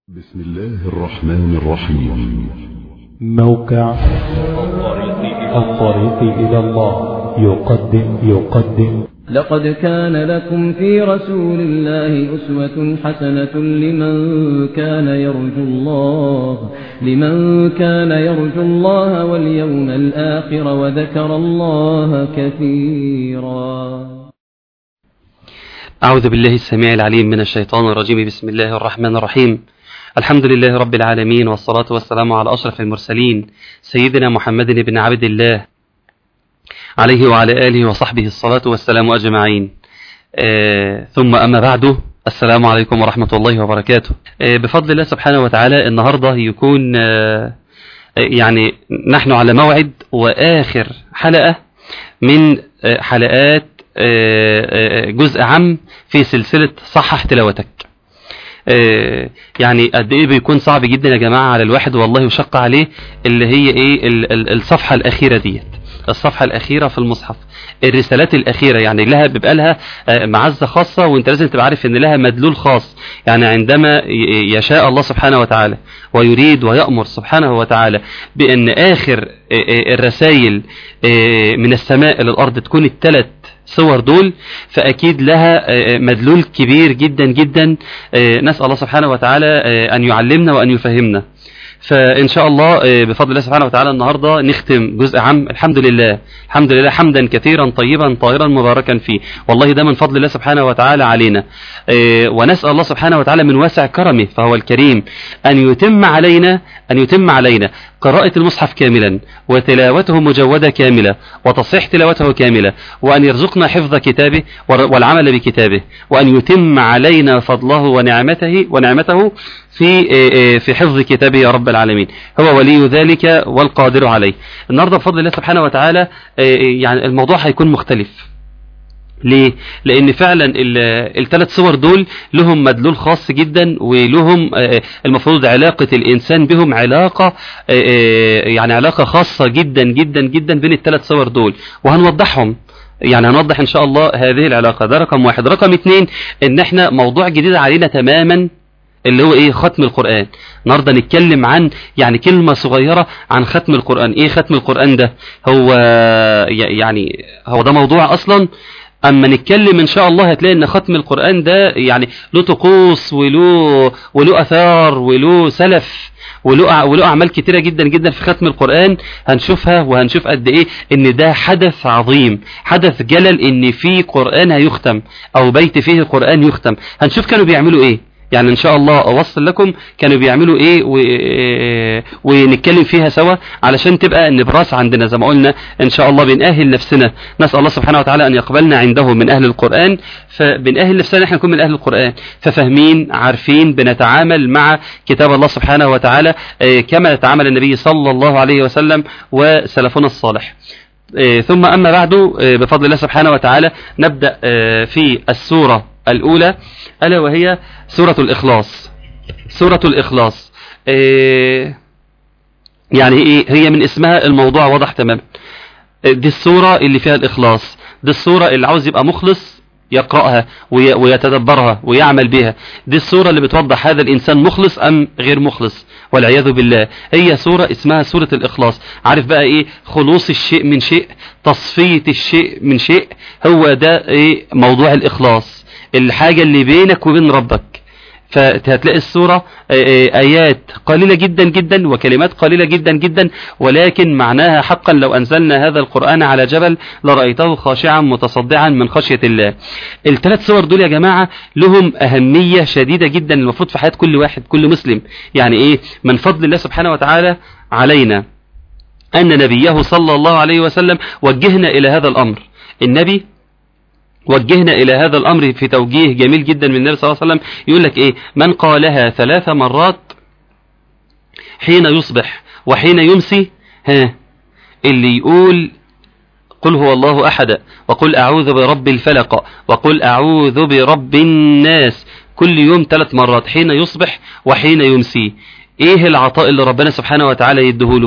بسم الله الرحمن الرحيم موقع الطريق إلى الله يقدم يقدم لقد كان لكم في رسول الله أسوة حسنة لمن كان يرجو الله لمن كان يرجو الله واليوم الآخر وذكر الله كثيرا أعوذ بالله السميع العليم من الشيطان الرجيم بسم الله الرحمن الرحيم الحمد لله رب العالمين والصلاة والسلام على أشرف المرسلين سيدنا محمد بن عبد الله عليه وعلى آله وصحبه الصلاة والسلام أجمعين آه ثم أما بعد السلام عليكم ورحمة الله وبركاته آه بفضل الله سبحانه وتعالى النهاردة يكون آه يعني نحن على موعد وآخر حلقة من آه حلقات آه جزء عام في سلسلة صحح تلاوتك آه يعني قد ايه بيكون صعب جدا يا جماعة على الواحد والله يشق عليه اللي هي ايه ال- ال- الصفحة الأخيرة ديت الصفحة الأخيرة في المصحف الرسالات الأخيرة يعني لها بيبقى لها آه، معزة خاصة وانت لازم تبقى عارف ان لها مدلول خاص يعني عندما ي- يشاء الله سبحانه وتعالى ويريد ويأمر سبحانه وتعالى بأن آخر آه، آه، الرسائل آه، من السماء إلى الأرض تكون الثلاث صور دول فأكيد لها آه، مدلول كبير جدا جدا آه، نسأل الله سبحانه وتعالى آه، أن يعلمنا وأن يفهمنا فإن شاء الله آه، بفضل الله سبحانه وتعالى النهاردة نختم جزء عام الحمد لله الحمد لله حمدا كثيرا طيبا طاهرا مباركا فيه والله ده من فضل الله سبحانه وتعالى علينا آه، ونسأل الله سبحانه وتعالى من واسع كرمه فهو الكريم أن يتم علينا أن يتم علينا قراءة المصحف كاملا وتلاوته مجودة كاملة وتصحيح تلاوته كاملة وأن يرزقنا حفظ كتابه ور- والعمل بكتابه وأن يتم علينا فضله ونعمته ونعمته في آه، آه، في حفظ كتابه يا رب العالمين هو ولي ذلك والقادر عليه النهارده بفضل الله سبحانه وتعالى آه، آه، يعني الموضوع هيكون مختلف ليه؟ لأن فعلا الثلاث صور دول لهم مدلول خاص جدا ولهم آه، المفروض علاقة الإنسان بهم علاقة آه، آه، يعني علاقة خاصة جدا جدا جدا بين الثلاث صور دول وهنوضحهم يعني هنوضح إن شاء الله هذه العلاقة ده رقم واحد رقم اتنين إن احنا موضوع جديد علينا تماما اللي هو ايه ختم القرآن النهارده نتكلم عن يعني كلمة صغيرة عن ختم القرآن ايه ختم القرآن ده هو ي- يعني هو ده موضوع اصلا اما نتكلم ان شاء الله هتلاقي ان ختم القرآن ده يعني له طقوس وله وله اثار وله سلف وله أع- وله اعمال كتيره جدا جدا في ختم القران هنشوفها وهنشوف قد ايه ان ده حدث عظيم حدث جلل ان في قران هيختم او بيت فيه قران يختم هنشوف كانوا بيعملوا ايه يعني ان شاء الله اوصل لكم كانوا بيعملوا ايه و... ونتكلم فيها سوا علشان تبقى النبراس عندنا زي ما قلنا ان شاء الله بنأهل نفسنا نسأل الله سبحانه وتعالى ان يقبلنا عنده من اهل القرآن فبنأهل نفسنا احنا نكون من اهل القرآن ففاهمين عارفين بنتعامل مع كتاب الله سبحانه وتعالى آه، كما يتعامل النبي صلى الله عليه وسلم وسلفنا الصالح آه، ثم أما بعد آه، بفضل الله سبحانه وتعالى نبدأ آه، في السورة الأولى ألا وهي سورة الإخلاص سورة الإخلاص آه، يعني إيه هي من اسمها الموضوع واضح تماما آه، دي السورة اللي فيها الإخلاص دي السورة اللي عاوز يبقى مخلص يقرأها وي- ويتدبرها ويعمل بها دي السورة اللي بتوضح هذا الإنسان مخلص أم غير مخلص والعياذ بالله هي سورة اسمها سورة الإخلاص عارف بقى إيه خلوص الشيء من شيء تصفية الشيء من شيء هو ده إيه موضوع الإخلاص الحاجة اللي بينك وبين ربك فهتلاقي السورة آه، آه، آيات قليلة جدا جدا وكلمات قليلة جدا جدا ولكن معناها حقا لو أنزلنا هذا القرآن على جبل لرأيته خاشعا متصدعا من خشية الله الثلاث سور دول يا جماعة لهم أهمية شديدة جدا المفروض في حياة كل واحد كل مسلم يعني إيه من فضل الله سبحانه وتعالى علينا أن نبيه صلى الله عليه وسلم وجهنا إلى هذا الأمر النبي وجهنا إلى هذا الأمر في توجيه جميل جدا من النبي صلى الله عليه وسلم يقول لك إيه من قالها ثلاث مرات حين يصبح وحين يمسي ها اللي يقول قل هو الله أحد وقل أعوذ برب الفلق وقل أعوذ برب الناس كل يوم ثلاث مرات حين يصبح وحين يمسي إيه العطاء اللي ربنا سبحانه وتعالى يديهوله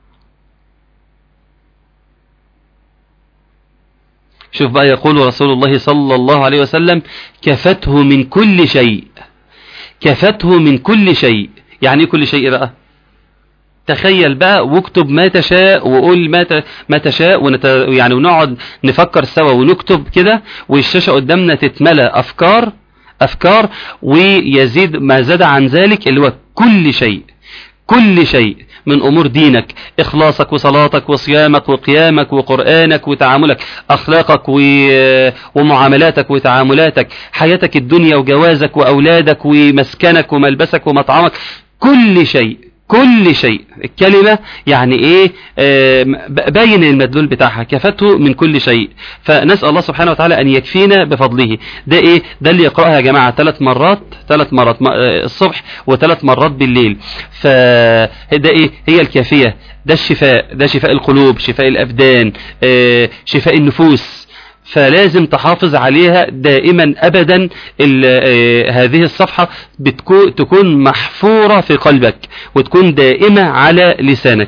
شوف بقى يقول رسول الله صلى الله عليه وسلم كفته من كل شيء كفته من كل شيء يعني ايه كل شيء بقى تخيل بقى واكتب ما تشاء وقول ما ت- ما تشاء ونت... يعني ونقعد نفكر سوا ونكتب كده والشاشة قدامنا تتملى أفكار أفكار ويزيد ما زاد عن ذلك اللي هو كل شيء كل شيء من أمور دينك إخلاصك وصلاتك وصيامك وقيامك وقرآنك وتعاملك أخلاقك و- ومعاملاتك وتعاملاتك حياتك الدنيا وجوازك وأولادك ومسكنك وملبسك ومطعمك كل شيء كل شيء الكلمة يعني ايه آه، ب- باين المدلول بتاعها كفته من كل شيء فنسأل الله سبحانه وتعالى ان يكفينا بفضله ده ايه ده اللي يقرأها يا جماعة ثلاث مرات ثلاث مرات م- آه، الصبح وثلاث مرات بالليل فده ايه هي الكافية ده الشفاء ده شفاء القلوب شفاء الابدان آه، شفاء النفوس فلازم تحافظ عليها دائما ابدا ال- آه، هذه الصفحة بتكون تكون محفورة في قلبك وتكون دائمة على لسانك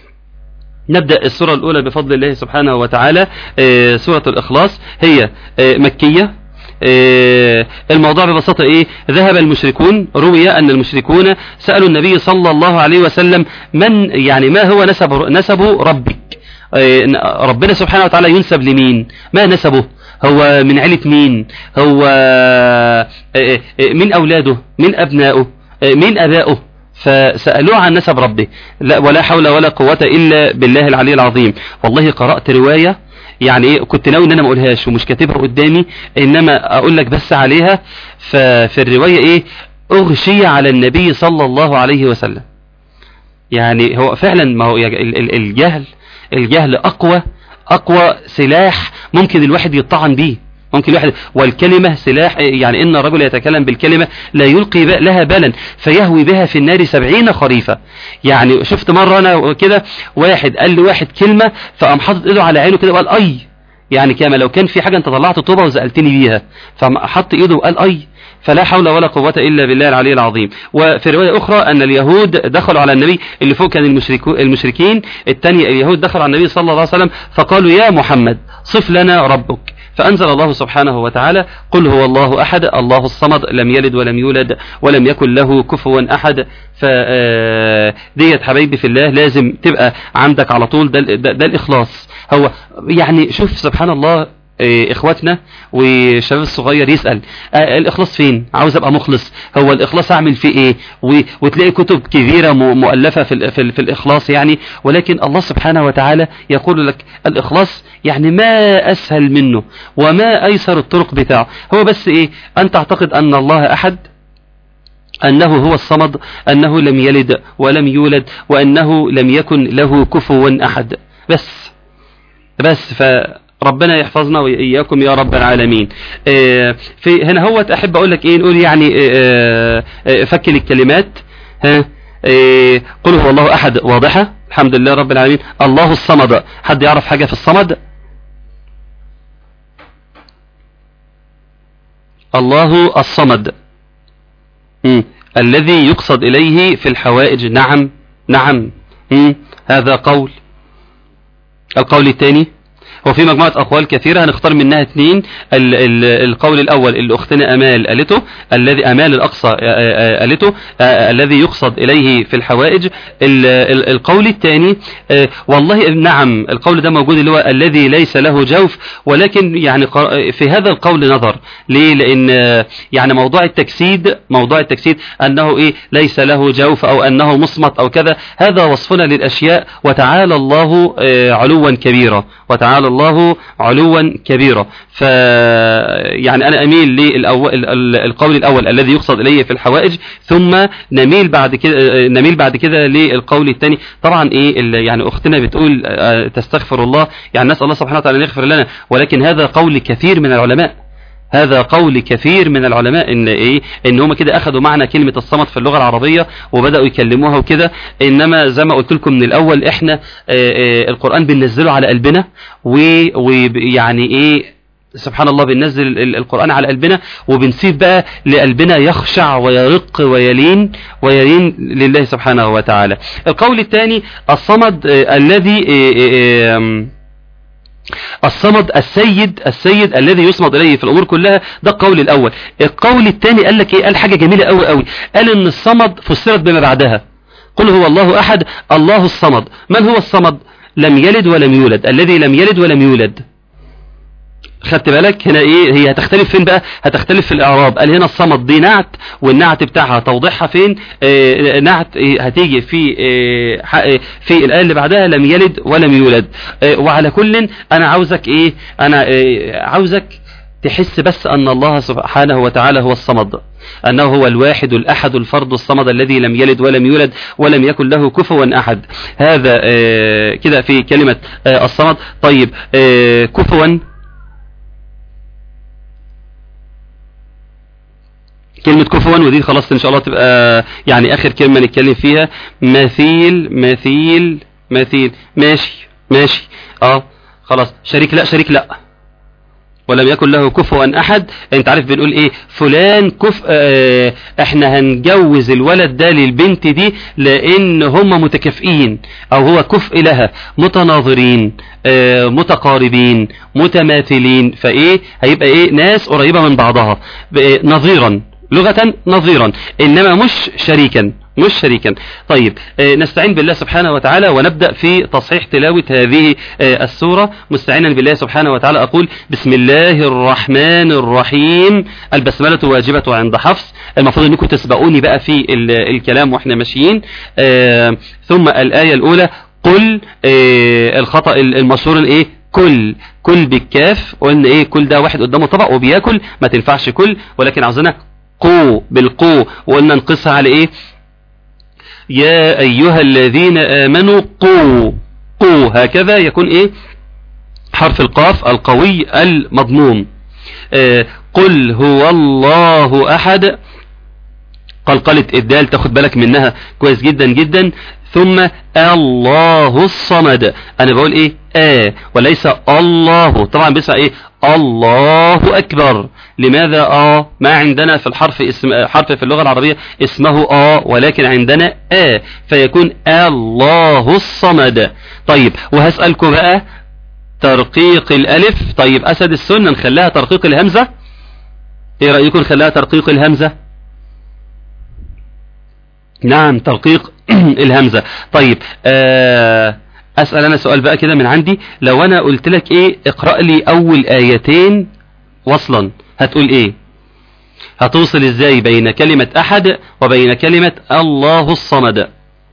نبدأ السورة الأولى بفضل الله سبحانه وتعالى آه، سورة الإخلاص هي آه، مكية آه، الموضوع ببساطة ايه ذهب المشركون روي ان المشركون سألوا النبي صلى الله عليه وسلم من يعني ما هو نسب نسب ربك آه، ربنا سبحانه وتعالى ينسب لمين ما نسبه هو من عيلة مين هو آه، آه، آه، من أولاده من أبنائه آه، من أبائه فسألوه عن نسب ربه لا ولا حول ولا قوة إلا بالله العلي العظيم والله قرأت رواية يعني ايه كنت ناوي ان انا ما اقولهاش ومش كاتبها قدامي انما اقول لك بس عليها ففي الرواية ايه اغشي على النبي صلى الله عليه وسلم يعني هو فعلا ما هو يا- ال- ال- الجهل الجهل اقوى اقوى سلاح ممكن الواحد يطعن بيه ممكن الواحد والكلمة سلاح يعني إن الرجل يتكلم بالكلمة لا يلقي ب- لها بالا فيهوي بها في النار سبعين خريفة يعني شفت مرة أنا كده واحد قال لي واحد كلمة فقام حاطط إيده على عينه كده وقال أي يعني كما لو كان في حاجة أنت طلعت طوبة وزقلتني بيها فحط إيده وقال أي فلا حول ولا قوة إلا بالله العلي العظيم وفي رواية أخرى أن اليهود دخلوا على النبي اللي فوق كان المشركو- المشركين الثانية اليهود دخلوا على النبي صلى الله عليه وسلم فقالوا يا محمد صف لنا ربك فأنزل الله سبحانه وتعالى قل هو الله أحد الله الصمد لم يلد ولم يولد ولم يكن له كفوا أحد فديت حبايبي في الله لازم تبقى عندك على طول ده, ده, ده الإخلاص هو يعني شوف سبحان الله إيه، اخواتنا والشباب الصغير يسأل آه، الاخلاص فين عاوز ابقى مخلص هو الاخلاص اعمل فيه ايه و- وتلاقي كتب كبيرة م- مؤلفة في, ال- في, ال- في الاخلاص يعني ولكن الله سبحانه وتعالى يقول لك الاخلاص يعني ما اسهل منه وما ايسر الطرق بتاعه هو بس ايه ان تعتقد ان الله احد أنه هو الصمد أنه لم يلد ولم يولد وأنه لم يكن له كفوا أحد بس بس فربنا يحفظنا وإياكم يا رب العالمين آه، في هنا هو أحب أقول لك إيه نقول يعني آه، آه، فكل الكلمات ها آه، قل هو الله أحد واضحة الحمد لله رب العالمين الله الصمد حد يعرف حاجة في الصمد الله الصمد مم. الذي يقصد إليه في الحوائج نعم نعم مم. هذا قول القول الثاني هو في مجموعة أقوال كثيرة هنختار منها اثنين ال ال القول الأول اللي أختنا أمال قالته الذي أمال الأقصى آه، آه، قالته آه، الذي يقصد إليه في الحوائج ال ال القول الثاني آه، والله نعم القول ده موجود اللي هو الذي ليس له جوف ولكن يعني قر- في هذا القول نظر ليه لأن آه، يعني موضوع التجسيد موضوع التجسيد أنه إيه ليس له جوف أو أنه مصمت أو كذا هذا وصفنا للأشياء وتعالى الله آه، علوا كبيرا وتعالى الله علوا كبيرا ف يعني أنا أميل للأول ال- ال- القول الأول الذي يقصد إليه في الحوائج ثم نميل بعد كده آه، نميل بعد كده للقول الثاني طبعا إيه ال- يعني أختنا بتقول آه، تستغفر الله يعني نسأل الله سبحانه وتعالى أن يغفر لنا ولكن هذا قول كثير من العلماء هذا قول كثير من العلماء ان ايه ان هم كده اخذوا معنى كلمة الصمت في اللغة العربية وبدأوا يكلموها وكده انما زي ما قلت لكم من الاول احنا آه، آه، القرآن بننزله على قلبنا ويعني ايه سبحان الله بننزل ال- ال- القرآن على قلبنا وبنسيب بقى لقلبنا يخشع ويرق ويلين ويلين لله سبحانه وتعالى القول الثاني الصمد آه، الذي آه، آه، آم، الصمد السيد السيد الذي يصمد اليه في الامور كلها ده القول الاول القول الثاني قال لك ايه قال حاجه جميله قوي قوي قال ان الصمد فسرت بما بعدها قل هو الله احد الله الصمد من هو الصمد لم يلد ولم يولد الذي لم يلد ولم يولد خدت بالك هنا ايه هي هتختلف فين بقى هتختلف في الاعراب قال هنا الصمد دي نعت والنعت بتاعها توضيحها فين آه نعت إيه هتيجي في آه ح- آه، في الايه اللي بعدها لم يلد ولم يولد آه وعلى كل انا عاوزك ايه انا آه عاوزك تحس بس أن الله سبحانه وتعالى هو الصمد أنه هو الواحد الأحد الفرد الصمد الذي لم يلد ولم يولد ولم يكن له كفوا أحد هذا آه، كده في كلمة آه، الصمد طيب آه، كفوا كلمة كفوا ودي خلاص إن شاء الله تبقى يعني آخر كلمة نتكلم فيها مثيل مثيل مثيل ماشي ماشي اه خلاص شريك لا شريك لا ولم يكن له كفوا احد انت عارف بنقول ايه فلان كف اه احنا هنجوز الولد ده للبنت دي لان هم متكافئين او هو كفء لها متناظرين اه متقاربين متماثلين فايه هيبقى ايه ناس قريبة من بعضها ب- نظيرا لغة نظيرا انما مش شريكا مش شريكا طيب آه، نستعين بالله سبحانه وتعالى ونبدأ في تصحيح تلاوة هذه آه، السورة مستعينا بالله سبحانه وتعالى أقول بسم الله الرحمن الرحيم البسملة واجبة عند حفص المفروض أنكم تسبقوني بقى في ال- الكلام وإحنا ماشيين آه، ثم الآية الأولى قل آه، الخطأ المشهور الايه كل كل بالكاف قلنا ايه كل ده واحد قدامه طبق وبياكل ما تنفعش كل ولكن عاوزينها قو بالقو وقلنا نقصها على ايه يا أيها الذين آمنوا قوا قوا هكذا يكون إيه حرف القاف القوي المضموم آه قل هو الله أحد قلقلة الدال تاخد بالك منها كويس جدا جدا ثم الله الصمد انا بقول ايه اه وليس الله طبعا بيسمع ايه الله اكبر لماذا اه ما عندنا في الحرف اسم حرف في اللغة العربية اسمه اه ولكن عندنا اه فيكون الله الصمد طيب وهسألكم بقى ترقيق الالف طيب اسد السنة نخليها ترقيق الهمزة ايه رأيكم نخليها ترقيق الهمزة نعم ترقيق الهمزة طيب آه أسأل أنا سؤال بقى كده من عندي لو أنا قلت لك إيه اقرأ لي أول آيتين وصلا هتقول إيه هتوصل إزاي بين كلمة أحد وبين كلمة الله الصمد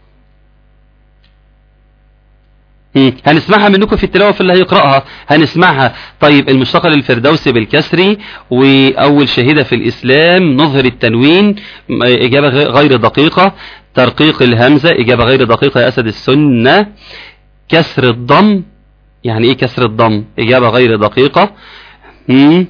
مم. هنسمعها منكم في التلاوة في اللي هيقرأها هنسمعها طيب المشتقة للفردوس بالكسري وأول شهيدة في الإسلام نظهر التنوين م- إجابة غ- غير دقيقة ترقيق الهمزة إجابة غير دقيقة يا أسد السنة كسر الضم يعني إيه كسر الضم إجابة غير دقيقة مم.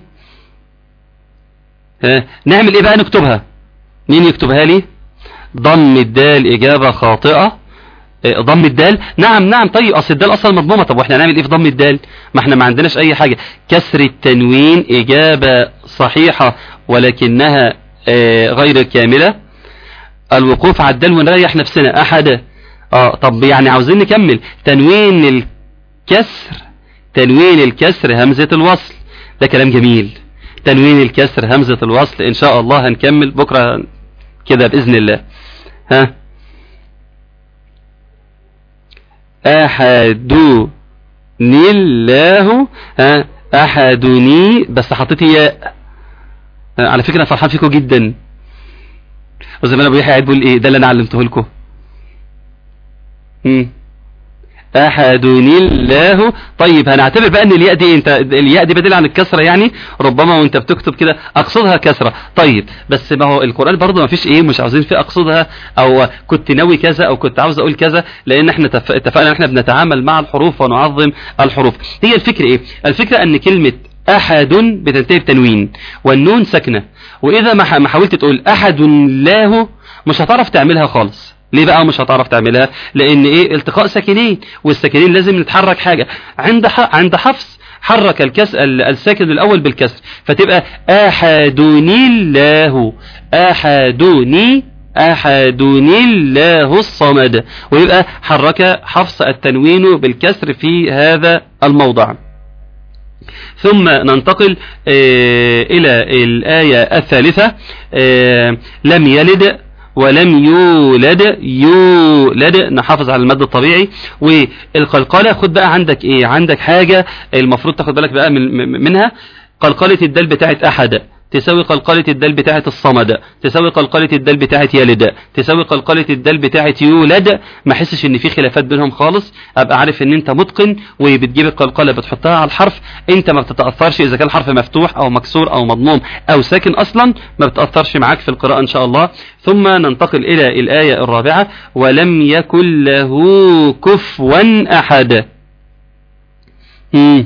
ها. نعمل إيه بقى نكتبها مين يكتبها لي ضم الدال إجابة خاطئة إيه، ضم الدال نعم نعم طيب اصل الدال اصلا مضمومه طب واحنا هنعمل ايه في ضم الدال ما احنا ما عندناش اي حاجه كسر التنوين اجابه صحيحه ولكنها آه، غير كامله الوقوف على الدال ونريح نفسنا احد اه طب يعني عاوزين نكمل تنوين الكسر تنوين الكسر همزه الوصل ده كلام جميل تنوين الكسر همزه الوصل ان شاء الله هنكمل بكره كده باذن الله ها أحدني الله ها أحدني بس حطيت ياء ها، على فكرة أنا فرحان فيكم جدا وزي ما أنا أبو يحيى قاعد بيقول إيه ده اللي أنا علمته لكم مم. أحدني الله طيب هنعتبر بقى ان الياء دي انت الياء دي بديل عن الكسره يعني ربما وانت بتكتب كده اقصدها كسره طيب بس ما هو القران برضه ما فيش ايه مش عاوزين فيه اقصدها او كنت ناوي كذا او كنت عاوز اقول كذا لان احنا تف- اتفقنا ان احنا بنتعامل مع الحروف ونعظم الحروف هي الفكره ايه الفكره ان كلمه احد بتنتهي بتنوين والنون ساكنه واذا ما ح- ما حاولت تقول احد الله مش هتعرف تعملها خالص ليه بقى مش هتعرف تعملها لان ايه التقاء ساكنين والساكنين لازم نتحرك حاجة عند ح... عند حفص حرك الكس ال- الساكن الاول بالكسر فتبقى احدني الله احدني احدني الله الصمد ويبقى حرك حفص التنوين بالكسر في هذا الموضع ثم ننتقل آه، إلى الآية الثالثة آه، لم يلد ولم يولد يولد نحافظ على المد الطبيعي والقلقلة خد بقى عندك ايه عندك حاجة المفروض تاخد بالك بقى من من- منها قلقلة الدال بتاعت أحد تساوي قلقلة الدال بتاعت الصمد تساوي قلقلة الدال بتاعت يلد تساوي قلقلة الدال بتاعت يولد ما احسش ان في خلافات بينهم خالص ابقى عارف ان انت متقن وبتجيب القلقلة بتحطها على الحرف انت ما بتتأثرش اذا كان الحرف مفتوح او مكسور او مضموم او ساكن اصلا ما بتأثرش معاك في القراءة ان شاء الله ثم ننتقل الى الآية الرابعة ولم يكن له كفوا احد مم.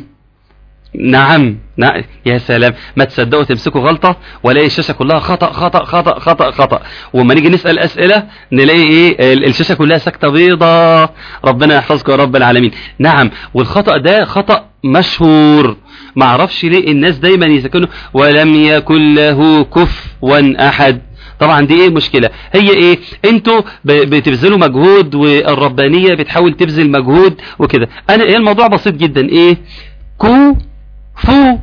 نعم نعم يا سلام ما تصدقوا تمسكوا غلطة ولاقي الشاشة كلها خطأ خطأ خطأ خطأ خطأ وما نيجي نسأل أسئلة نلاقي ايه ال- الشاشة كلها سكتة بيضة ربنا يحفظكم يا رب العالمين نعم والخطأ ده خطأ مشهور ما اعرفش ليه الناس دايما يسكنوا ولم يكن له كفوا أحد طبعا دي ايه مشكلة هي ايه انتوا ب- بتبذلوا مجهود والربانية بتحاول تبذل مجهود وكده انا ايه الموضوع بسيط جدا ايه كو فو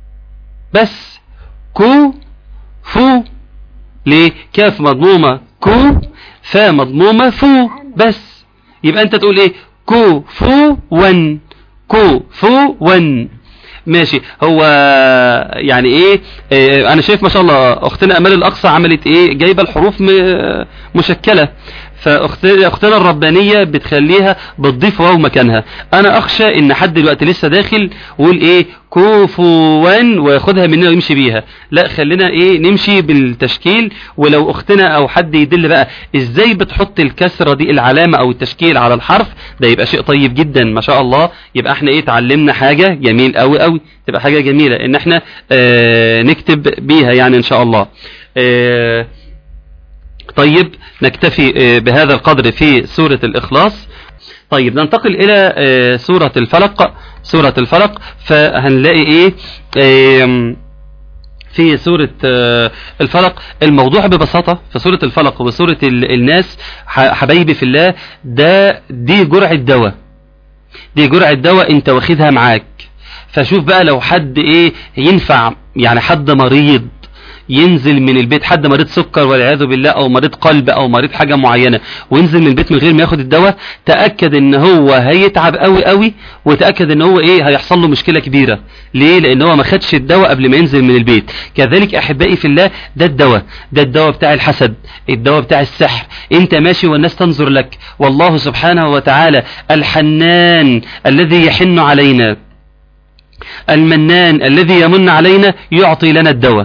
بس كو فو ليه كاف مضمومة كو فا مضمومة فو بس يبقى انت تقول ايه كو فو ون كو فو ون ماشي هو يعني ايه, إيه انا شايف ما شاء الله اختنا امال الاقصى عملت ايه جايبه الحروف م- مشكله فاختنا الربانيه بتخليها بتضيف واو مكانها انا اخشى ان حد دلوقتي لسه داخل ويقول ايه كوفوان وياخدها مننا ويمشي بيها لا خلينا ايه نمشي بالتشكيل ولو اختنا او حد يدل بقى ازاي بتحط الكسره دي العلامه او التشكيل على الحرف ده يبقى شيء طيب جدا ما شاء الله يبقى احنا ايه اتعلمنا حاجه جميل قوي قوي تبقى حاجه جميله ان احنا اه نكتب بيها يعني ان شاء الله اه طيب نكتفي آه، بهذا القدر في سورة الإخلاص طيب ننتقل إلى آه، سورة الفلق سورة الفلق فهنلاقي إيه آم، في سورة آه، الفلق الموضوع ببساطة في سورة الفلق وسورة ال- الناس ح- حبايبي في الله ده دي جرعة دواء دي جرعة دواء انت واخدها معاك فشوف بقى لو حد ايه ينفع يعني حد مريض ينزل من البيت حد مريض سكر والعياذ بالله او مريض قلب او مريض حاجه معينه وينزل من البيت من غير ما ياخد الدواء تاكد ان هو هيتعب قوي قوي وتاكد ان هو ايه هيحصل له مشكله كبيره ليه لان هو ما خدش الدواء قبل ما ينزل من البيت كذلك احبائي في الله ده الدواء ده الدواء بتاع الحسد الدواء بتاع السحر انت ماشي والناس تنظر لك والله سبحانه وتعالى الحنان الذي يحن علينا المنان الذي يمن علينا يعطي لنا الدواء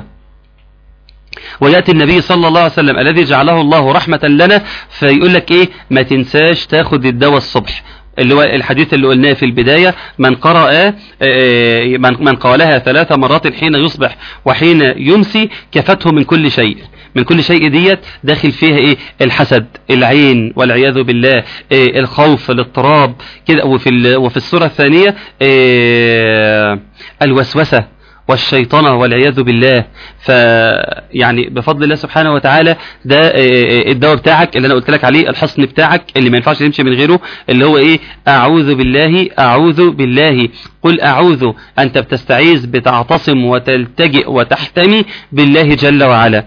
ويأتي النبي صلى الله عليه وسلم الذي جعله الله رحمة لنا فيقول لك ايه ما تنساش تاخد الدواء الصبح اللي هو الحديث اللي قلناه في البداية من قرأ آه، من من قالها ثلاث مرات حين يصبح وحين يمسي كفته من كل شيء من كل شيء ديت داخل فيها ايه الحسد العين والعياذ بالله إيه الخوف الاضطراب كده وفي ال- وفي السورة الثانية إيه الوسوسة والشيطنة والعياذ بالله فيعني بفضل الله سبحانه وتعالى ده آه، الدواء بتاعك اللي انا قلت لك عليه الحصن بتاعك اللي ما ينفعش تمشي من غيره اللي هو ايه اعوذ بالله اعوذ بالله قل اعوذ انت بتستعيذ بتعتصم وتلتجئ وتحتمي بالله جل وعلا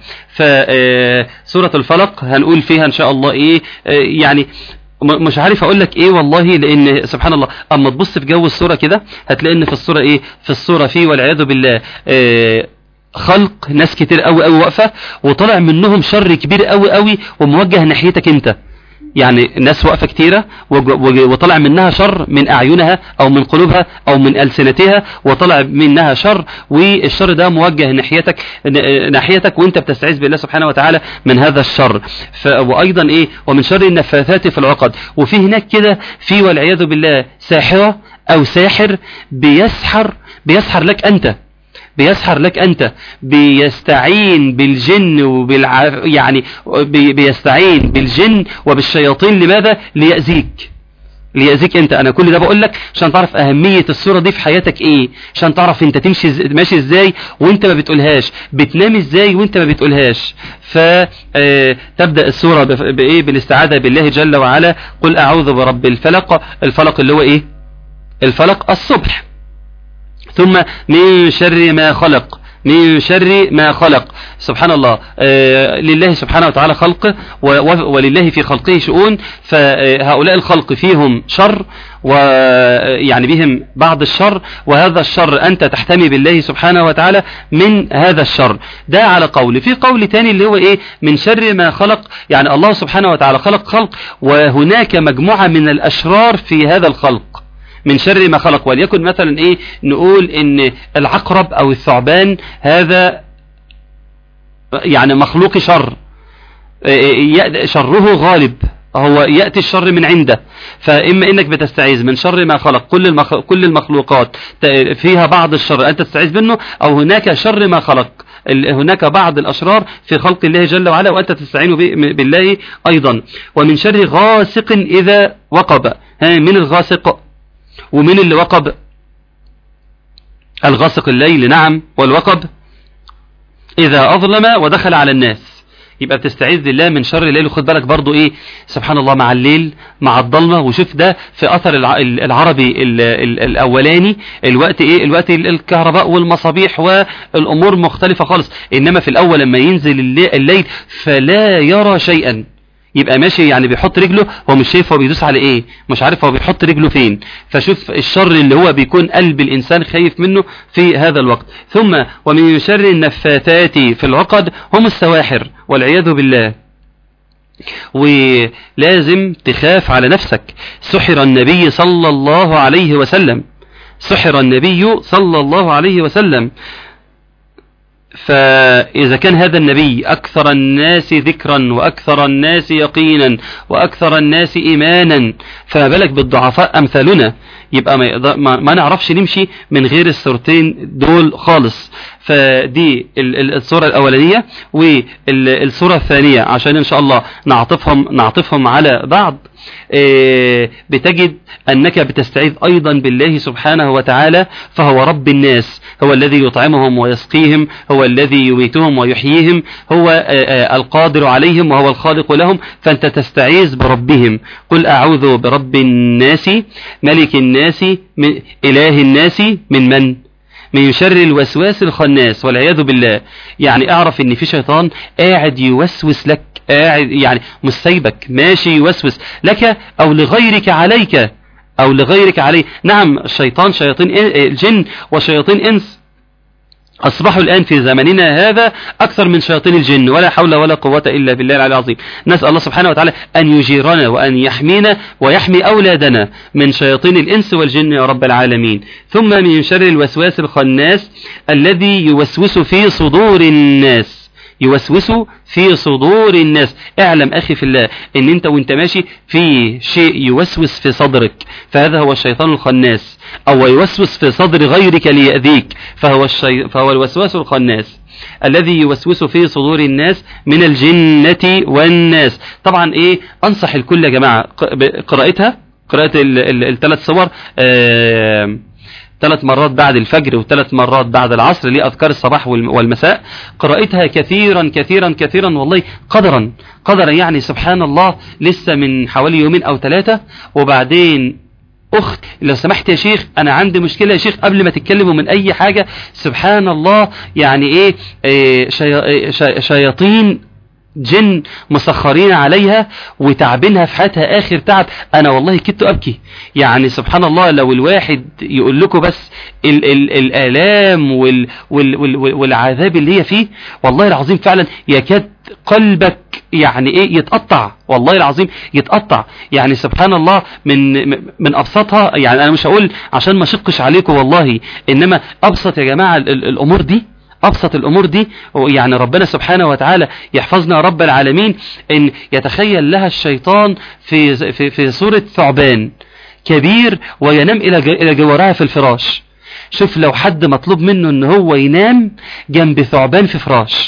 فسورة الفلق هنقول فيها ان شاء الله ايه آه، يعني م- مش عارف اقول لك ايه والله لان سبحان الله اما تبص في جو الصوره كده هتلاقي ان في الصوره ايه في الصوره فيه والعياذ بالله آه خلق ناس كتير قوي قوي واقفه وطلع منهم شر كبير قوي قوي وموجه ناحيتك انت يعني ناس واقفه كتيره وج- وج- وطلع منها شر من اعينها او من قلوبها او من السنتها وطلع منها شر والشر ده موجه ناحيتك ن- ناحيتك وانت بتستعيذ بالله سبحانه وتعالى من هذا الشر ف وايضا ايه ومن شر النفاثات في العقد وفي هناك كده في والعياذ بالله ساحره او ساحر بيسحر بيسحر لك انت بيسحر لك انت بيستعين بالجن وبالع يعني بي- بيستعين بالجن وبالشياطين لماذا ليأذيك ليأذيك انت انا كل ده بقول لك عشان تعرف اهمية الصورة دي في حياتك ايه عشان تعرف انت تمشي إز- ماشي ازاي وانت ما بتقولهاش بتنام ازاي وانت ما بتقولهاش فتبدأ الصورة بف- بايه بالاستعاذة بالله جل وعلا قل اعوذ برب الفلق الفلق اللي هو ايه الفلق الصبح ثم من شر ما خلق من شر ما خلق سبحان الله آه لله سبحانه وتعالى خلقه ولله في خلقه شؤون فهؤلاء الخلق فيهم شر ويعني بهم بعض الشر وهذا الشر أنت تحتمي بالله سبحانه وتعالى من هذا الشر ده على قول في قول تاني اللي هو إيه من شر ما خلق يعني الله سبحانه وتعالى خلق خلق وهناك مجموعة من الأشرار في هذا الخلق من شر ما خلق وليكن مثلا ايه نقول ان العقرب او الثعبان هذا يعني مخلوق شر شره غالب هو يأتي الشر من عنده فإما إنك بتستعيذ من شر ما خلق كل المخ... كل المخلوقات فيها بعض الشر أنت تستعيذ منه أو هناك شر ما خلق هناك بعض الأشرار في خلق الله جل وعلا وأنت تستعين بالله أيضا ومن شر غاسق إذا وقب ها من الغاسق ومن اللي وقب الغاسق الليل نعم والوقب إذا أظلم ودخل على الناس يبقى بتستعيذ بالله من شر الليل وخد بالك برضو ايه سبحان الله مع الليل مع الضلمة وشوف ده في اثر العربي الاولاني الوقت ايه الوقت الكهرباء والمصابيح والامور مختلفة خالص انما في الاول لما ينزل الليل فلا يرى شيئا يبقى ماشي يعني بيحط رجله هو مش شايف هو بيدوس على ايه مش عارف هو بيحط رجله فين فشوف الشر اللي هو بيكون قلب الانسان خايف منه في هذا الوقت ثم ومن شر النفاثات في العقد هم السواحر والعياذ بالله ولازم تخاف على نفسك سحر النبي صلى الله عليه وسلم سحر النبي صلى الله عليه وسلم فإذا كان هذا النبي أكثر الناس ذكرا وأكثر الناس يقينا وأكثر الناس إيمانا فما بالك بالضعفاء أمثالنا يبقى ما, ما, ما نعرفش نمشي من غير الصورتين دول خالص فدي الصورة الأولانية والصورة الثانية عشان إن شاء الله نعطفهم, نعطفهم على بعض بتجد أنك بتستعيذ أيضا بالله سبحانه وتعالى فهو رب الناس هو الذي يطعمهم ويسقيهم هو الذي يميتهم ويحييهم هو القادر عليهم وهو الخالق لهم فأنت تستعيذ بربهم قل أعوذ برب الناس ملك الناس من إله الناس من من من شر الوسواس الخناس والعياذ بالله يعني اعرف ان في شيطان قاعد يوسوس لك قاعد يعني مش سايبك ماشي يوسوس لك او لغيرك عليك او لغيرك عليه نعم الشيطان شياطين الجن وشياطين انس أصبحوا الآن في زمننا هذا أكثر من شياطين الجن ولا حول ولا قوة إلا بالله العلي العظيم نسأل الله سبحانه وتعالى أن يجيرنا وأن يحمينا ويحمي أولادنا من شياطين الإنس والجن يا رب العالمين ثم من شر الوسواس الخناس الذي يوسوس في صدور الناس يوسوس في صدور الناس اعلم أخي في الله ان انت وانت ماشي في شيء يوسوس في صدرك فهذا هو الشيطان الخناس او يوسوس في صدر غيرك ليأذيك فهو, الشي... فهو الوسواس الخناس الذي يوسوس في صدور الناس من الجنة والناس طبعا ايه انصح الكل يا جماعة قراءتها قراءة الثلاث صور آه ثلاث مرات بعد الفجر وثلاث مرات بعد العصر لأذكار الصباح والمساء قرأتها كثيرا كثيرا كثيرا والله قدرا قدرا يعني سبحان الله لسه من حوالي يومين أو ثلاثة وبعدين أخت لو سمحت يا شيخ أنا عندي مشكلة يا شيخ قبل ما تتكلموا من أي حاجة سبحان الله يعني إيه, إيه شي شي شياطين جن مسخرين عليها وتعبينها في حياتها آخر تعب أنا والله كدت أبكي يعني سبحان الله لو الواحد يقول لكم بس ال ال الآلام وال وال وال والعذاب اللي هي فيه والله العظيم فعلا يكاد قلبك يعني ايه يتقطع والله العظيم يتقطع يعني سبحان الله من من ابسطها يعني انا مش هقول عشان ما اشقش عليكم والله انما ابسط يا جماعة الامور دي أبسط الأمور دي يعني ربنا سبحانه وتعالى يحفظنا رب العالمين إن يتخيل لها الشيطان في, في, في صورة ثعبان كبير وينام إلى إلى جوارها في الفراش شوف لو حد مطلوب منه إن هو ينام جنب ثعبان في فراش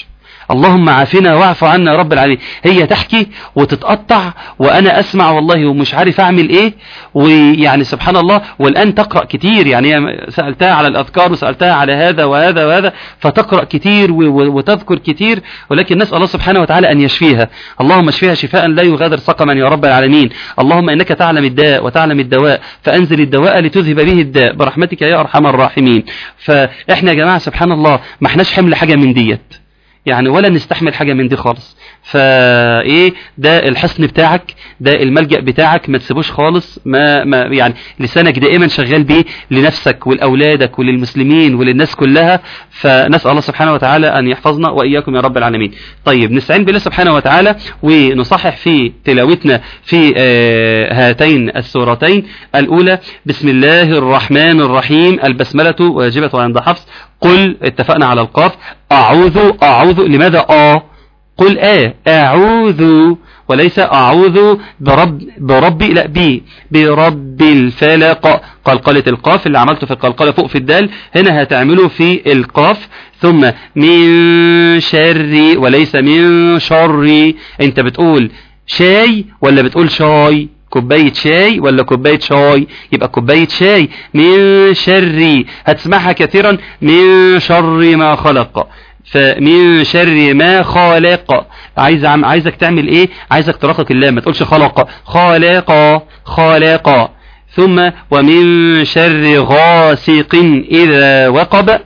اللهم عافنا واعف عنا يا رب العالمين هي تحكي وتتقطع وانا اسمع والله ومش عارف اعمل ايه ويعني سبحان الله والان تقرأ كتير يعني هي سألتها على الاذكار وسألتها على هذا وهذا وهذا فتقرأ كتير و- و- وتذكر كتير ولكن نسأل الله سبحانه وتعالى ان يشفيها اللهم اشفيها شفاء لا يغادر سقما يا رب العالمين اللهم انك تعلم الداء وتعلم الدواء فانزل الدواء لتذهب به الداء برحمتك يا ارحم الراحمين فاحنا يا جماعة سبحان الله ما احناش حمل حاجة من ديت يعني ولا نستحمل حاجة من دي خالص فايه ده الحصن بتاعك ده الملجأ بتاعك ما تسيبوش خالص ما, ما يعني لسانك دائما شغال بيه لنفسك ولأولادك وللمسلمين وللناس كلها فنسأل الله سبحانه وتعالى أن يحفظنا وإياكم يا رب العالمين طيب نستعين بالله سبحانه وتعالى ونصحح في تلاوتنا في آه هاتين السورتين الأولى بسم الله الرحمن الرحيم البسملة واجبة عند حفص قل اتفقنا على القاف أعوذ أعوذ لماذا آه قل آه أعوذ وليس أعوذ برب بربي لا بي برب الفلق قلقلة القاف اللي عملته في القلقلة فوق في الدال هنا هتعمله في القاف ثم من شر وليس من شر انت بتقول شاي ولا بتقول شاي كوباية شاي ولا كوباية شاي يبقى كوباية شاي من شر هتسمعها كثيرا من شر ما خلق فمن شر ما خلق عايز عم عايزك تعمل ايه عايزك ترقق الله ما تقولش خلق خالق خالق ثم ومن شر غاسق اذا وقب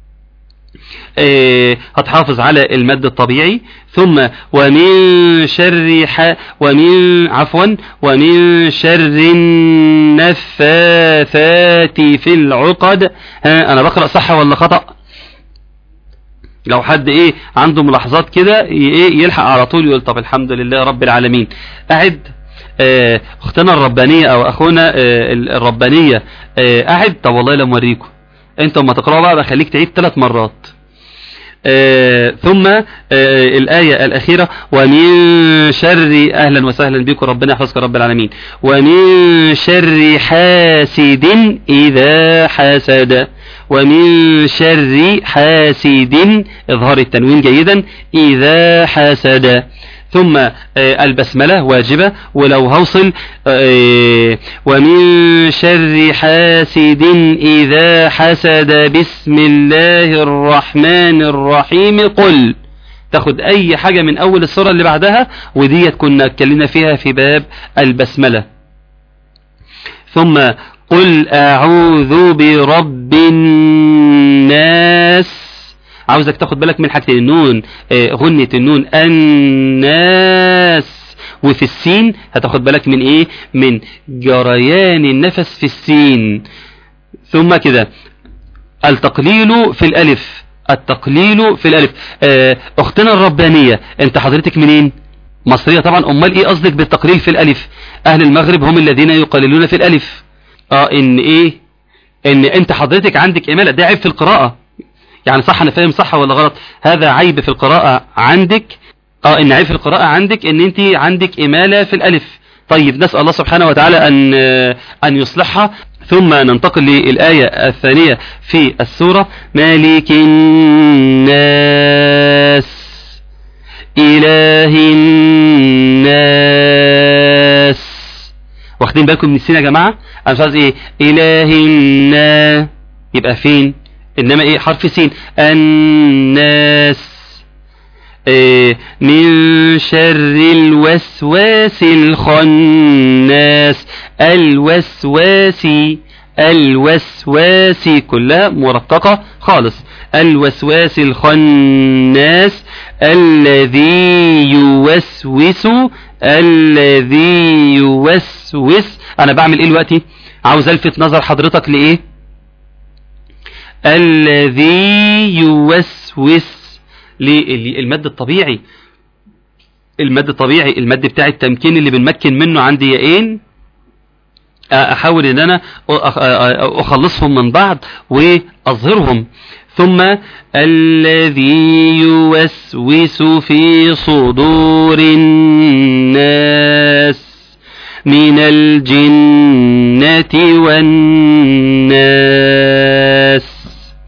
إيه هتحافظ على المد الطبيعي ثم ومن شر ح ومن عفوا ومن شر النفاثات في العقد ها انا بقرأ صح ولا خطأ لو حد ايه عنده ملاحظات كده ايه يلحق على طول يقول طب الحمد لله رب العالمين اعد اه اختنا الربانية او اخونا اه الربانية اه اعد طب والله لما اوريكم انت لما تقرأ بقى بخليك تعيد ثلاث مرات آه ثم آه الآية الأخيرة ومن شر أهلا وسهلا بكم ربنا يحفظك رب العالمين ومن شر حاسد إذا حسد ومن شر حاسد اظهار التنوين جيدا إذا حسد ثم البسملة واجبة ولو هوصل ومن شر حاسد إذا حسد بسم الله الرحمن الرحيم قل تاخد أي حاجة من أول الصورة اللي بعدها وديت كنا اتكلمنا فيها في باب البسملة ثم قل أعوذ برب الناس عاوزك تاخد بالك من حاجتين النون غنة النون الناس وفي السين هتاخد بالك من ايه من جريان النفس في السين ثم كده التقليل في الالف التقليل في الالف اختنا الربانية انت حضرتك منين مصرية طبعا امال ايه قصدك بالتقليل في الالف اهل المغرب هم الذين يقللون في الالف اه ان ايه ان انت حضرتك عندك امالة ده عيب في القراءة يعني صح انا فاهم صح ولا غلط هذا عيب في القراءة عندك اه ان عيب في القراءة عندك ان انت عندك امالة في الالف طيب نسأل الله سبحانه وتعالى ان ان يصلحها ثم ننتقل للآية الثانية في السورة مالك الناس إله الناس واخدين بالكم من السين يا جماعة انا مش عايز ايه إله الناس يبقى فين انما ايه حرف سين الناس إيه من شر الوسواس الخناس الوسواسي الوسواسي كلها مرققة خالص الوسواس الخناس الذي يوسوس الذي يوسوس انا بعمل ايه دلوقتي عاوز الفت نظر حضرتك لايه الذي يوسوس للمد الطبيعي المد الطبيعي المد بتاع التمكين اللي بنمكن منه عندي ياين احاول ان انا اخلصهم من بعض واظهرهم ثم الذي يوسوس في صدور الناس من الجنة والناس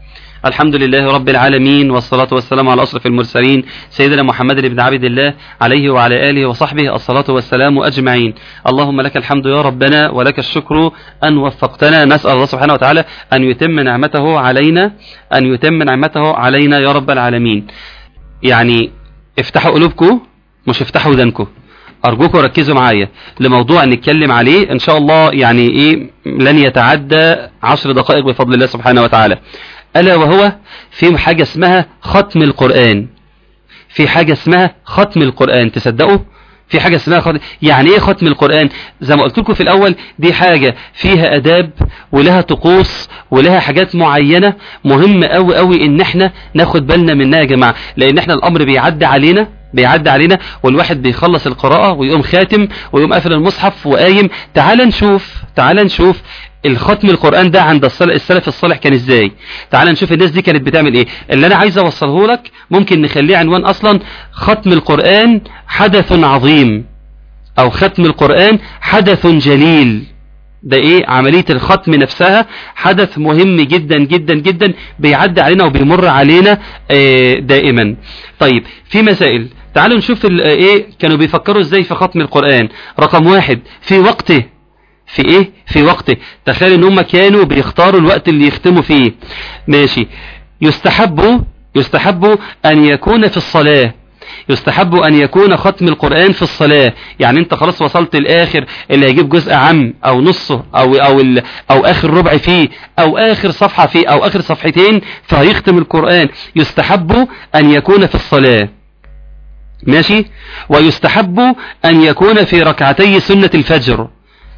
الحمد لله رب العالمين والصلاة والسلام على أشرف المرسلين سيدنا محمد بن عبد الله عليه وعلى آله وصحبه الصلاة والسلام أجمعين اللهم لك الحمد يا ربنا ولك الشكر أن وفقتنا نسأل الله سبحانه وتعالى أن يتم نعمته علينا أن يتم نعمته علينا يا رب العالمين يعني افتحوا قلوبكم مش افتحوا ودانكم أرجوكم ركزوا معايا لموضوع نتكلم عليه إن شاء الله يعني إيه لن يتعدى عشر دقائق بفضل الله سبحانه وتعالى ألا وهو في حاجة اسمها ختم القرآن في حاجة اسمها ختم القرآن تصدقوا في حاجة اسمها ختم يعني ايه ختم القرآن زي ما قلت لكم في الاول دي حاجة فيها اداب ولها طقوس ولها حاجات معينة مهم قوي قوي ان احنا ناخد بالنا منها يا جماعة لان احنا الامر بيعدي علينا بيعدي علينا والواحد بيخلص القراءة ويقوم خاتم ويقوم قافل المصحف وقايم تعال نشوف تعال نشوف الختم القرآن ده عند السل- السلف الصالح كان ازاي تعال نشوف الناس دي كانت بتعمل ايه اللي انا عايز اوصله لك ممكن نخليه عنوان اصلا ختم القرآن حدث عظيم او ختم القرآن حدث جليل ده ايه عملية الختم نفسها حدث مهم جدا جدا جدا بيعدي علينا وبيمر علينا آه، دائما طيب في مسائل تعالوا نشوف ال- آه، ايه كانوا بيفكروا ازاي في ختم القرآن رقم واحد في وقته في ايه في وقته تخيل ان هم كانوا بيختاروا الوقت اللي يختموا فيه ماشي يستحب يستحب ان يكون في الصلاة يستحب أن يكون ختم القرآن في الصلاة يعني أنت خلاص وصلت الآخر اللي هيجيب جزء عام أو نصه أو, أو, ال أو آخر ربع فيه أو آخر صفحة فيه أو آخر صفحتين فهيختم القرآن يستحب أن يكون في الصلاة ماشي ويستحب أن يكون في ركعتي سنة الفجر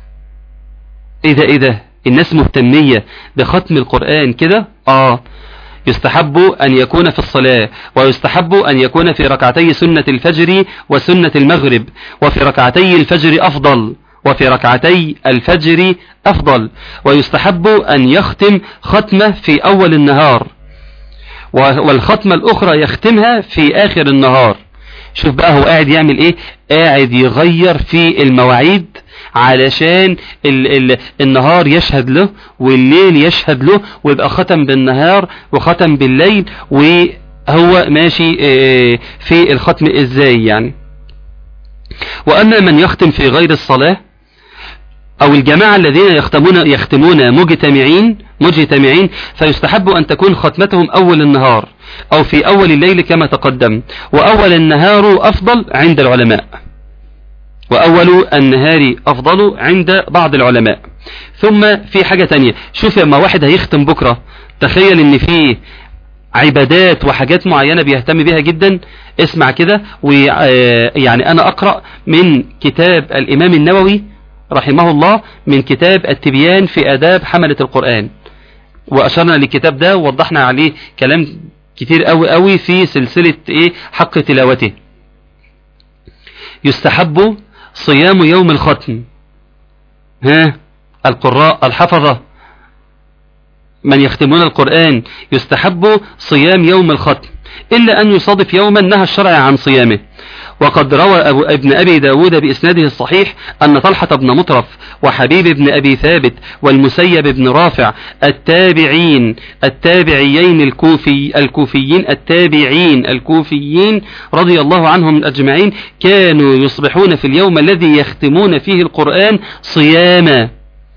إيه ده إيه ده الناس مهتمية بختم القرآن كده آه يستحب أن يكون في الصلاة ويستحب أن يكون في ركعتي سنة الفجر وسنة المغرب وفي ركعتي الفجر أفضل وفي ركعتي الفجر أفضل ويستحب أن يختم ختمة في أول النهار والختمة الأخرى يختمها في آخر النهار شوف بقى هو قاعد يعمل ايه قاعد يغير في المواعيد علشان ال ال النهار يشهد له والليل يشهد له ويبقى ختم بالنهار وختم بالليل وهو ماشي اه في الختم ازاي يعني واما من يختم في غير الصلاة او الجماعة الذين يختمون يختمون مجتمعين مجتمعين فيستحب ان تكون ختمتهم اول النهار او في اول الليل كما تقدم واول النهار افضل عند العلماء واول النهار افضل عند بعض العلماء ثم في حاجة تانية شوف لما واحد هيختم بكرة تخيل ان فيه عبادات وحاجات معينة بيهتم بيها جدا اسمع كده ويعني انا اقرأ من كتاب الامام النووي رحمه الله من كتاب التبيان في اداب حملة القرآن واشرنا للكتاب ده ووضحنا عليه كلام كتير قوي قوي في سلسلة ايه حق تلاوته يستحب صيام يوم الختم ها القراء الحفظة من يختمون القرآن يستحب صيام يوم الختم إلا أن يصادف يوما نهى الشرع عن صيامه وقد روى أبو ابن أبي داود بإسناده الصحيح أن طلحة بن مطرف وحبيب بن أبي ثابت والمسيب بن رافع التابعين التابعيين الكوفي الكوفيين التابعين الكوفيين رضي الله عنهم أجمعين كانوا يصبحون في اليوم الذي يختمون فيه القرآن صياما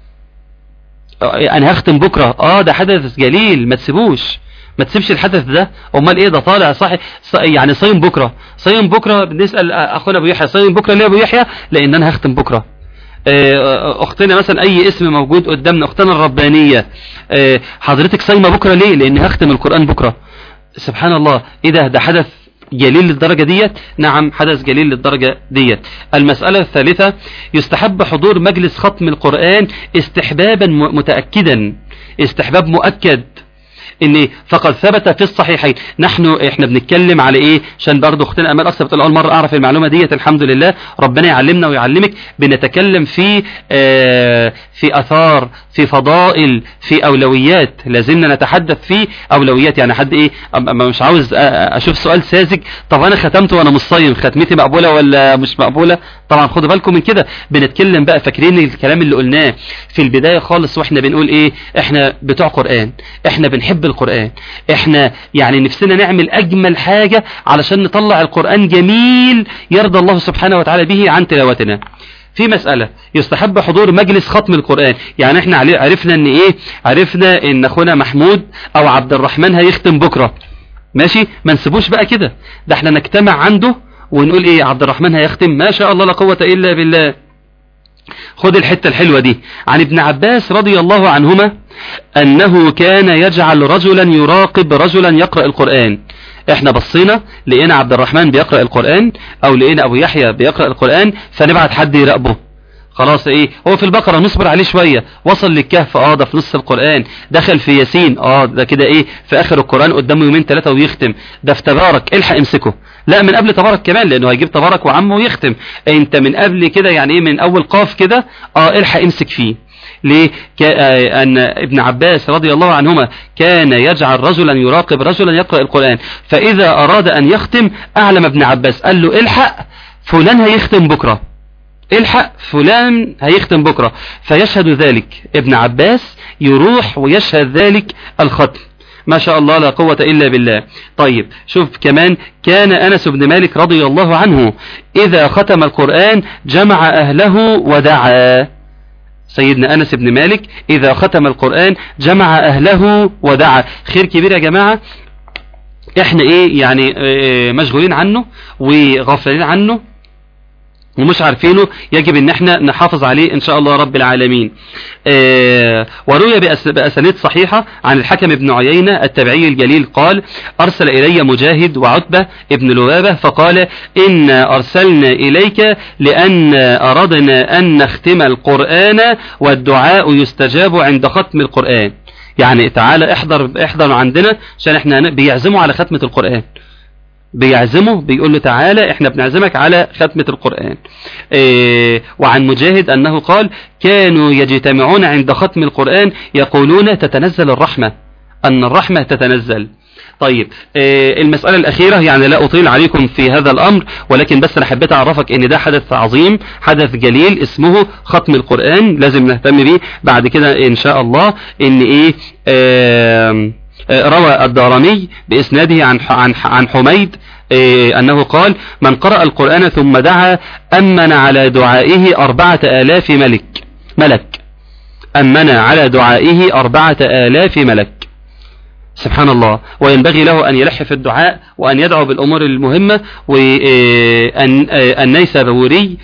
أنا هختم بكرة آه ده حدث جليل ما تسيبوش ما تسيبش الحدث ده امال ايه ده طالع صاحي يعني صايم بكره صايم بكره بنسال اخونا ابو يحيى صايم بكره ليه ابو يحيى لان انا هختم بكره اختنا مثلا اي اسم موجود قدامنا اختنا الربانيه حضرتك صايمه بكره ليه لان هختم القران بكره سبحان الله ايه ده ده حدث جليل للدرجة ديت نعم حدث جليل للدرجة ديت المسألة الثالثة يستحب حضور مجلس ختم القرآن استحبابا متأكدا استحباب مؤكد ان فقد ثبت في الصحيحين نحن احنا بنتكلم على ايه عشان برضه اختنا امال اكثر بتقول اول مره اعرف المعلومه ديت الحمد لله ربنا يعلمنا ويعلمك بنتكلم في آه في اثار في فضائل في اولويات لازلنا نتحدث في اولويات يعني حد ايه مش عاوز اشوف سؤال ساذج طب انا ختمت وانا مش صايم ختمتي مقبوله ولا مش مقبوله طبعا خدوا بالكم من كده بنتكلم بقى فاكرين الكلام اللي قلناه في البدايه خالص واحنا بنقول ايه احنا بتوع قران احنا بنحب القرآن احنا يعني نفسنا نعمل اجمل حاجة علشان نطلع القرآن جميل يرضى الله سبحانه وتعالى به عن تلاوتنا في مسألة يستحب حضور مجلس ختم القرآن يعني احنا علي- عرفنا ان ايه عرفنا ان اخونا محمود او عبد الرحمن هيختم بكرة ماشي ما نسيبوش بقى كده ده احنا نجتمع عنده ونقول ايه عبد الرحمن هيختم ما شاء الله لا قوة الا بالله خد الحتة الحلوة دي عن ابن عباس رضي الله عنهما أنه كان يجعل رجلا يراقب رجلا يقرأ القرآن احنا بصينا لقينا عبد الرحمن بيقرأ القرآن او لقينا ابو يحيى بيقرأ القرآن فنبعت حد يراقبه خلاص ايه هو في البقرة نصبر عليه شوية وصل للكهف اه ده في نص القرآن دخل في ياسين اه ده كده ايه في اخر القرآن قدامه يومين ثلاثة ويختم ده في تبارك الحق امسكه لا من قبل تبارك كمان لانه هيجيب تبارك وعمه ويختم انت من قبل كده يعني ايه من اول قاف كده اه الحق امسك فيه ليه ك- آه، أن ابن عباس رضي الله عنهما كان يجعل رجلا يراقب رجلا يقرأ القرآن فإذا أراد أن يختم أعلم ابن عباس قال له الحق فلان هيختم بكرة الحق فلان هيختم بكرة فيشهد ذلك ابن عباس يروح ويشهد ذلك الختم ما شاء الله لا قوة إلا بالله طيب شوف كمان كان أنس بن مالك رضي الله عنه إذا ختم القرآن جمع أهله ودعا سيدنا أنس بن مالك إذا ختم القرآن جمع أهله ودعا خير كبير يا جماعة احنا ايه يعني اه مشغولين عنه وغافلين عنه ومش عارفينه يجب ان احنا نحافظ عليه ان شاء الله رب العالمين آه وروي بأس بأسانيد صحيحة عن الحكم بن عيينة التبعي الجليل قال ارسل الي مجاهد وعتبة ابن لبابة فقال ان ارسلنا اليك لان اردنا ان نختم القرآن والدعاء يستجاب عند ختم القرآن يعني تعالى احضر احضر عندنا عشان احنا هن- بيعزموا على ختمة القرآن بيعزمه بيقول له تعالى احنا بنعزمك على ختمة القرآن إيه وعن مجاهد انه قال كانوا يجتمعون عند ختم القرآن يقولون تتنزل الرحمة ان الرحمة تتنزل طيب إيه المسألة الأخيرة يعني لا أطيل عليكم في هذا الأمر ولكن بس أنا حبيت أعرفك إن ده حدث عظيم حدث جليل اسمه ختم القرآن لازم نهتم بيه بعد كده إن شاء الله إن إيه آم آه، روى الدارمي بإسناده عن عن عن حميد آه، أنه قال من قرأ القرآن ثم دعا أمن على دعائه أربعة آلاف ملك ملك أمن على دعائه أربعة آلاف ملك سبحان الله وينبغي له أن يلح في الدعاء وأن يدعو بالأمور المهمة وأن النيسابوري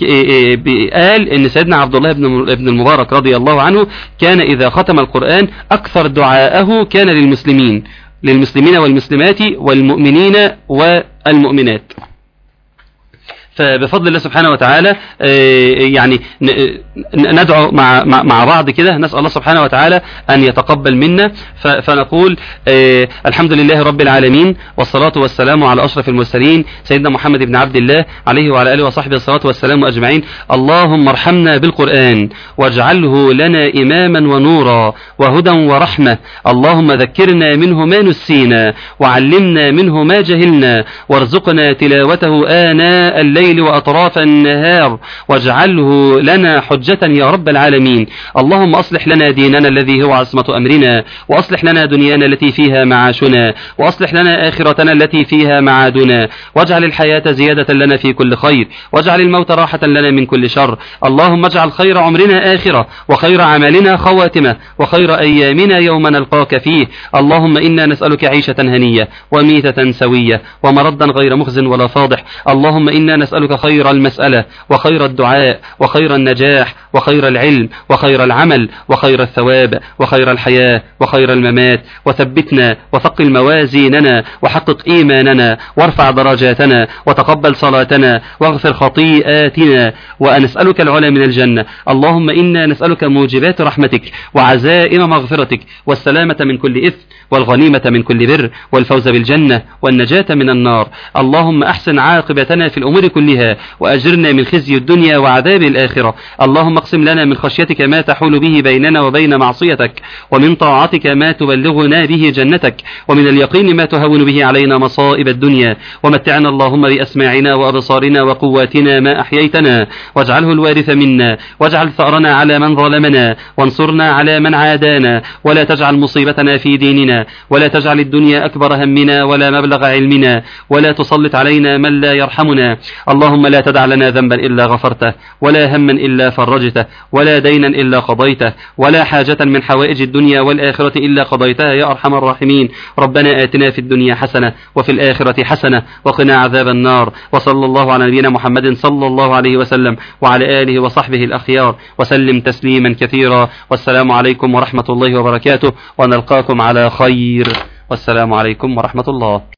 قال أن سيدنا عبد الله بن بن المبارك رضي الله عنه كان إذا ختم القرآن أكثر دعاءه كان للمسلمين للمسلمين والمسلمات والمؤمنين والمؤمنات فبفضل الله سبحانه وتعالى آه، يعني ن- ن- ندعو مع مع- مع بعض كده نسأل الله سبحانه وتعالى أن يتقبل منا ف- فنقول آه، الحمد لله رب العالمين والصلاة والسلام على أشرف المرسلين سيدنا محمد بن عبد الله عليه وعلى آله وصحبه الصلاة والسلام أجمعين اللهم ارحمنا بالقرآن واجعله لنا إماما ونورا وهدى ورحمة اللهم ذكرنا منه ما نسينا وعلمنا منه ما جهلنا وارزقنا تلاوته آناء الليل وأطراف النهار واجعله لنا حجة يا رب العالمين اللهم أصلح لنا ديننا الذي هو عصمة أمرنا وأصلح لنا دنيانا التي فيها معاشنا وأصلح لنا آخرتنا التي فيها معادنا واجعل الحياة زيادة لنا في كل خير واجعل الموت راحة لنا من كل شر اللهم اجعل خير عمرنا آخرة وخير عملنا خواتمة وخير أيامنا يوم نلقاك فيه اللهم إنا نسألك عيشة هنية وميتة سوية ومردا غير مخز ولا فاضح اللهم إنا نسألك خير المسألة وخير الدعاء وخير النجاح وخير العلم وخير العمل وخير الثواب وخير الحياة وخير الممات وثبتنا وثقل موازيننا وحقق إيماننا وارفع درجاتنا وتقبل صلاتنا واغفر خطيئاتنا ونسألك العلا من الجنة اللهم إنا نسألك موجبات رحمتك وعزائم مغفرتك والسلامة من كل إثم والغنيمة من كل بر والفوز بالجنة والنجاة من النار اللهم أحسن عاقبتنا في الأمور كلها وأجرنا من خزي الدنيا وعذاب الآخرة اللهم اقسم لنا من خشيتك ما تحول به بيننا وبين معصيتك ومن طاعتك ما تبلغنا به جنتك ومن اليقين ما تهون به علينا مصائب الدنيا ومتعنا اللهم بأسماعنا وأبصارنا وقواتنا ما أحييتنا واجعله الوارث منا واجعل ثأرنا على من ظلمنا وانصرنا على من عادانا ولا تجعل مصيبتنا في ديننا ولا تجعل الدنيا أكبر همنا ولا مبلغ علمنا ولا تسلط علينا من لا يرحمنا اللهم لا تدع لنا ذنبا إلا غفرته ولا هما إلا فرجته ولا دينا إلا قضيته ولا حاجة من حوائج الدنيا والآخرة إلا قضيتها يا أرحم الراحمين ربنا آتنا في الدنيا حسنة وفي الآخرة حسنة وقنا عذاب النار وصلى الله على نبينا محمد صلى الله عليه وسلم وعلى آله وصحبه الأخيار وسلم تسليما كثيرا والسلام عليكم ورحمة الله وبركاته ونلقاكم على خير والسلام عليكم ورحمة الله